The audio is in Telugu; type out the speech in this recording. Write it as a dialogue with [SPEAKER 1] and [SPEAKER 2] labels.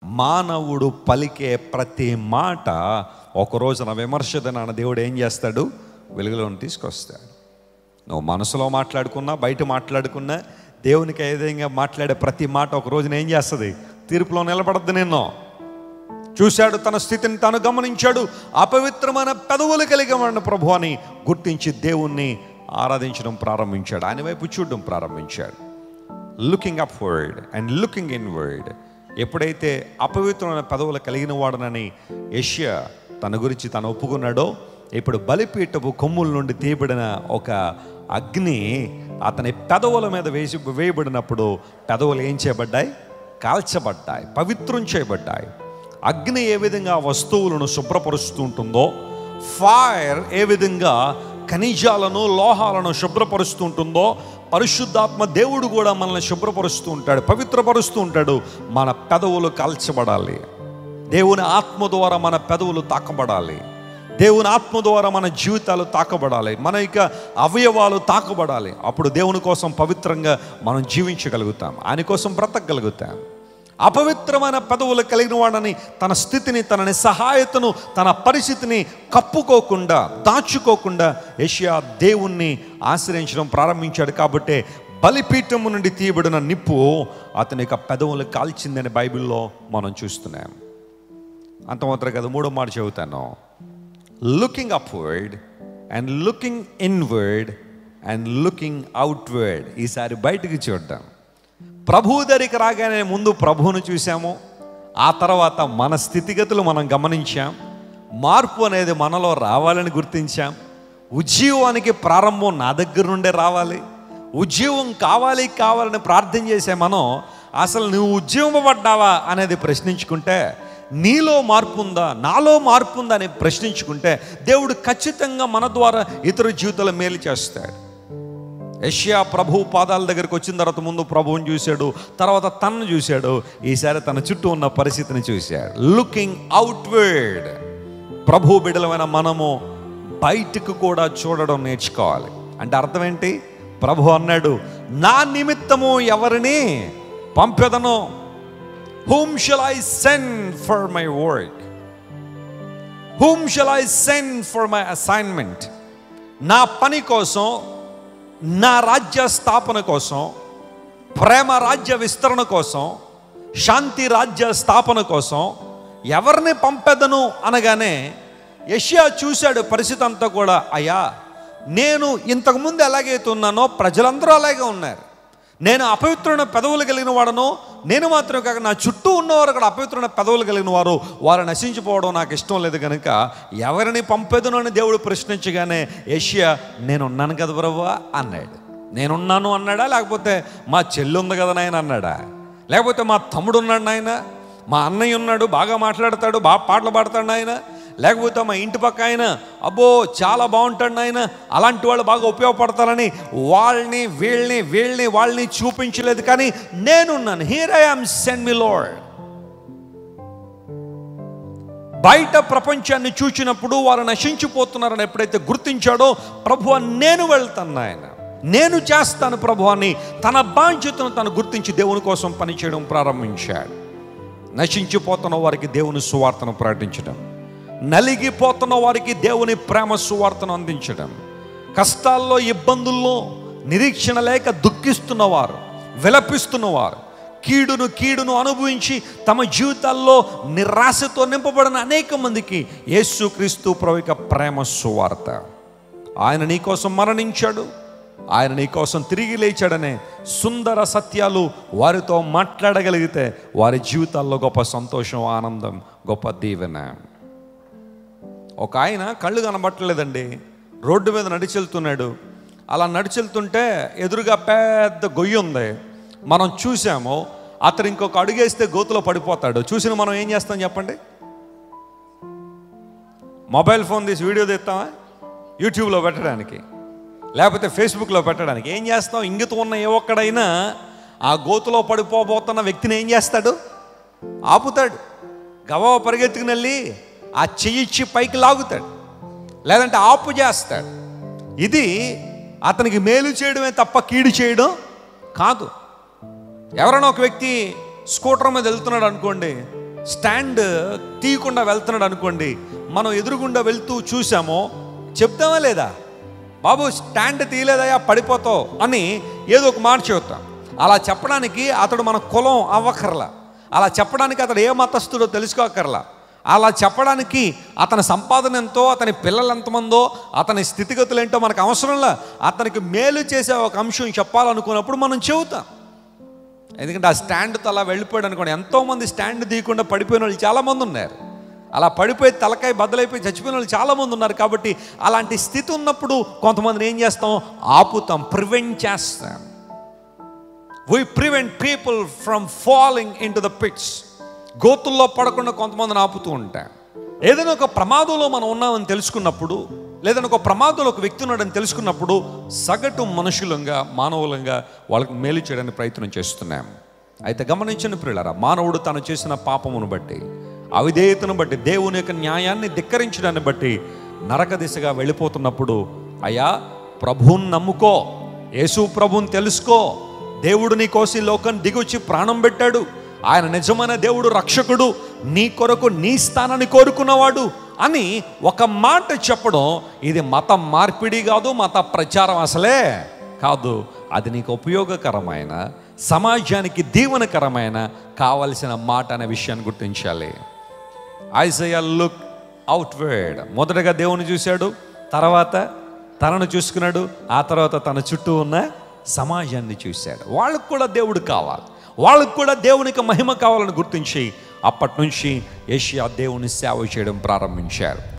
[SPEAKER 1] మానవుడు పలికే ప్రతి మాట ఒక రోజున విమర్శ దినాన దేవుడు ఏం చేస్తాడు వెలుగులోని తీసుకొస్తాడు నువ్వు మనసులో మాట్లాడుకున్నా బయట మాట్లాడుకున్నా దేవునికి ఏ విధంగా మాట్లాడే ప్రతి మాట ఒక రోజున ఏం చేస్తుంది తీర్పులో నిలబడద్దు నిన్ను చూశాడు తన స్థితిని తాను గమనించాడు అపవిత్రమైన పెదవులు కలిగిన ప్రభు అని గుర్తించి దేవుణ్ణి ఆరాధించడం ప్రారంభించాడు ఆయన వైపు చూడడం ప్రారంభించాడు looking upward and looking inward ఎప్పుడైతే అపవిత్రమైన పదవులు కలిగిన వాడనని యష్యా తన గురించి తను ఒప్పుకున్నాడో ఇప్పుడు బలిపీఠపు కొమ్ముల నుండి తీయబడిన ఒక అగ్ని అతని పెదవుల మీద వేసి వేయబడినప్పుడు పెదవులు ఏం చేయబడ్డాయి కాల్చబడ్డాయి పవిత్రం చేయబడ్డాయి అగ్ని ఏ విధంగా వస్తువులను శుభ్రపరుస్తూ ఉంటుందో ఫైర్ ఏ విధంగా ఖనిజాలను లోహాలను శుభ్రపరుస్తూ ఉంటుందో పరిశుద్ధాత్మ దేవుడు కూడా మనల్ని శుభ్రపరుస్తూ ఉంటాడు పవిత్రపరుస్తూ ఉంటాడు మన పెదవులు కాల్చబడాలి దేవుని ఆత్మ ద్వారా మన పెదవులు తాకబడాలి దేవుని ఆత్మ ద్వారా మన జీవితాలు తాకబడాలి మన యొక్క అవయవాలు తాకబడాలి అప్పుడు దేవుని కోసం పవిత్రంగా మనం జీవించగలుగుతాం ఆయన కోసం బ్రతకగలుగుతాం అపవిత్రమైన పదవులు కలిగిన వాడని తన స్థితిని తన నిస్సహాయతను తన పరిస్థితిని కప్పుకోకుండా దాచుకోకుండా యషియా దేవుణ్ణి ఆశ్రయించడం ప్రారంభించాడు కాబట్టే బలిపీఠము నుండి తీయబడిన నిప్పు అతని యొక్క పెదవులు కాల్చిందని బైబిల్లో మనం చూస్తున్నాం అంత మాత్రం కదా మూడో మాట చెబుతాను looking upward and looking inward and looking outward ఈసారి బయటికి చూద్దాం ప్రభు దగ్గరికి రాగానే ముందు ప్రభువును చూసాము ఆ తర్వాత మన స్థితిగతులు మనం గమనించాం మార్పు అనేది మనలో రావాలని గుర్తించాం ఉద్యోగానికి ప్రారంభం నా దగ్గర నుండే రావాలి ఉద్యోగం కావాలి కావాలని ప్రార్థన చేసే మనం అసలు నువ్వు ఉద్యోగపడ్డావా అనేది ప్రశ్నించుకుంటే నీలో మార్పు ఉందా నాలో మార్పు ఉందా అని ప్రశ్నించుకుంటే దేవుడు ఖచ్చితంగా మన ద్వారా ఇతర జీవితాలు మేలు చేస్తాడు యష్యా ప్రభు పాదాల దగ్గరికి వచ్చిన తర్వాత ముందు ప్రభువుని చూశాడు తర్వాత తనను చూశాడు ఈసారి తన చుట్టూ ఉన్న పరిస్థితిని చూశాడు లుకింగ్ అవుట్వర్డ్ ప్రభు బిడలమైన మనము బయటకు కూడా చూడడం నేర్చుకోవాలి అంటే అర్థం ఏంటి ప్రభు అన్నాడు నా నిమిత్తము ఎవరిని పంపెదను whom shall I send for my work whom shall I send for my assignment నా పని కోసం నా రాజ్య స్థాపన కోసం ప్రేమ రాజ్య విస్తరణ కోసం శాంతి రాజ్య స్థాపన కోసం ఎవరిని పంపెదను అనగానే యష్యా చూశాడు పరిస్థితి అంతా కూడా అయ్యా నేను ఇంతకుముందు ఎలాగైతే ఉన్నానో ప్రజలందరూ అలాగే ఉన్నారు నేను అపవిత్రమైన పెదవులు కలిగిన వాడను నేను మాత్రం కాక నా చుట్టూ ఉన్నవారు అక్కడ అపవిత్రమైన పెదవులు కలిగిన వారు వారు నశించిపోవడం నాకు ఇష్టం లేదు కనుక ఎవరిని పంపేదును అని దేవుడు ప్రశ్నించగానే ఏషియా నేనున్నాను కదా బ్రవ్వా అన్నాడు నేనున్నాను అన్నాడా లేకపోతే మా చెల్లి ఉంది కదా నాయన అన్నాడా లేకపోతే మా తమ్ముడు ఉన్నాడు నాయన మా అన్నయ్య ఉన్నాడు బాగా మాట్లాడతాడు బాగా పాటలు పాడతాడు ఆయన లేకపోతే మా ఇంటి పక్క ఆయన అబ్బో చాలా బాగుంటాడు ఆయన అలాంటి వాళ్ళు బాగా ఉపయోగపడతారని వాళ్ళని వీళ్ళని వీళ్ళని వాళ్ళని చూపించలేదు కానీ నేనున్నాను here I am send me lord బయట ప్రపంచాన్ని చూచినప్పుడు వారు నశించిపోతున్నారని ఎప్పుడైతే గుర్తించాడో ప్రభు నేను వెళ్తాను ఆయన నేను చేస్తాను ప్రభు అని తన బాధ్యతను తను గుర్తించి దేవుని కోసం పనిచేయడం ప్రారంభించాడు నశించిపోతున్న వారికి దేవుని సువార్తను ప్రకటించడం నలిగిపోతున్న వారికి దేవుని ప్రేమ సువార్తను అందించడం కష్టాల్లో ఇబ్బందుల్లో నిరీక్షణ లేక దుఃఖిస్తున్నవారు విలపిస్తున్నవారు కీడును కీడును అనుభవించి తమ జీవితాల్లో నిరాశతో నింపబడిన అనేక మందికి యేసుక్రీస్తు ప్రవిక ప్రేమ సువార్త ఆయన నీకోసం మరణించాడు ఆయన నీకోసం తిరిగి లేచాడనే సుందర సత్యాలు వారితో మాట్లాడగలిగితే వారి జీవితాల్లో గొప్ప సంతోషం ఆనందం గొప్ప దీవెన ఒక ఆయన కళ్ళు కనబట్టలేదండి రోడ్డు మీద నడిచెళ్తున్నాడు అలా నడిచెళ్తుంటే ఎదురుగా పెద్ద గొయ్యి ఉంది మనం చూసాము అతను ఇంకొక అడుగేస్తే గోతులో పడిపోతాడు చూసిన మనం ఏం చేస్తాం చెప్పండి మొబైల్ ఫోన్ తీసి వీడియో తీస్తామా యూట్యూబ్లో పెట్టడానికి లేకపోతే ఫేస్బుక్లో పెట్టడానికి ఏం చేస్తాం ఇంగితం ఉన్న ఏ ఒక్కడైనా ఆ గోతులో పడిపోబోతున్న వ్యక్తిని ఏం చేస్తాడు ఆపుతాడు గవా పరిగెత్తుకుని వెళ్ళి ఆ చెయ్యిచ్చి పైకి లాగుతాడు లేదంటే ఆపు చేస్తాడు ఇది అతనికి మేలు చేయడమే తప్ప కీడు చేయడం కాదు ఎవరైనా ఒక వ్యక్తి స్కూటర్ మీద వెళ్తున్నాడు అనుకోండి స్టాండ్ తీయకుండా వెళ్తున్నాడు అనుకోండి మనం ఎదురుగుండా వెళ్తూ చూసామో చెప్తామా లేదా బాబు స్టాండ్ తీయలేదయా పడిపోతావు అని ఏదో ఒక మాట చెబుతాం అలా చెప్పడానికి అతడు మన కులం అవ్వకర్లా అలా చెప్పడానికి అతడు ఏ మతస్థుడో తెలుసుకోకర్లా అలా చెప్పడానికి అతని సంపాదన ఎంతో అతని పిల్లలు ఎంతమందో అతని స్థితిగతులు ఏంటో మనకు అవసరంలా అతనికి మేలు చేసే ఒక అంశం చెప్పాలనుకున్నప్పుడు మనం చెబుతాం ఎందుకంటే ఆ స్టాండ్తో అలా వెళ్ళిపోయాడు అనుకోండి ఎంతోమంది స్టాండ్ తీయకుండా పడిపోయిన వాళ్ళు చాలామంది ఉన్నారు అలా పడిపోయి తలకాయ బద్దలైపోయి చచ్చిపోయిన వాళ్ళు చాలామంది ఉన్నారు కాబట్టి అలాంటి స్థితి ఉన్నప్పుడు కొంతమందిని ఏం చేస్తాం ఆపుతాం ప్రివెంట్ చేస్తాం we prevent people from following into the pits గోతుల్లో పడకుండా కొంతమందిని ఆపుతూ ఉంటాం ఏదైనా ఒక ప్రమాదంలో మనం ఉన్నామని తెలుసుకున్నప్పుడు లేదైనా ఒక ప్రమాదంలో ఒక వ్యక్తి ఉన్నాడని తెలుసుకున్నప్పుడు సగటు మనుషులంగా మానవులంగా వాళ్ళకి మేలు చేయడానికి ప్రయత్నం చేస్తున్నాం అయితే గమనించిన ప్రియులరా మానవుడు తను చేసిన పాపమును బట్టి అవిధేయతను బట్టి దేవుని యొక్క న్యాయాన్ని ధిక్కరించడాన్ని బట్టి నరక దిశగా వెళ్ళిపోతున్నప్పుడు అయ్యా ప్రభువుని నమ్ముకో యేసు ప్రభుని తెలుసుకో దేవుడు నీ కోసం ఈ లోకం దిగొచ్చి ప్రాణం పెట్టాడు ఆయన నిజమైన దేవుడు రక్షకుడు నీ కొరకు నీ స్థానాన్ని కోరుకున్నవాడు అని ఒక మాట చెప్పడం ఇది మత మార్పిడి కాదు మత ప్రచారం అసలే కాదు అది నీకు ఉపయోగకరమైన సమాజానికి దీవెనకరమైన కావలసిన మాట అనే విషయాన్ని గుర్తించాలి ఐజయ లుక్ అవుట్వర్డ్ మొదటగా దేవుని చూశాడు తర్వాత తనను చూసుకున్నాడు ఆ తర్వాత తన చుట్టూ ఉన్న సమాజాన్ని చూశాడు వాళ్ళకు కూడా దేవుడు కావాలి వాళ్ళకు కూడా దేవునికి మహిమ కావాలని గుర్తించి అప్పటి నుంచి ఏషియా దేవుని సేవ చేయడం ప్రారంభించారు